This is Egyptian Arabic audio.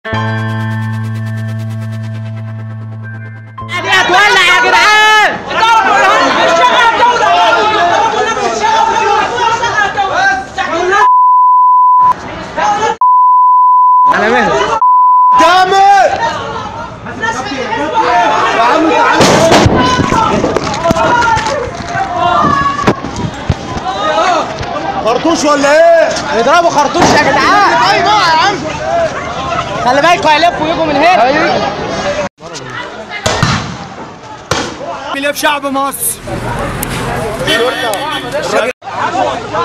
دي هتولع يا جدعان على مهلك جامد خرطوش ولا ايه؟ يضربوا خرطوش يا جدعان ايوه يا عم خلي بالكوا هيلفوا ويجوا من هنا في شعب مصر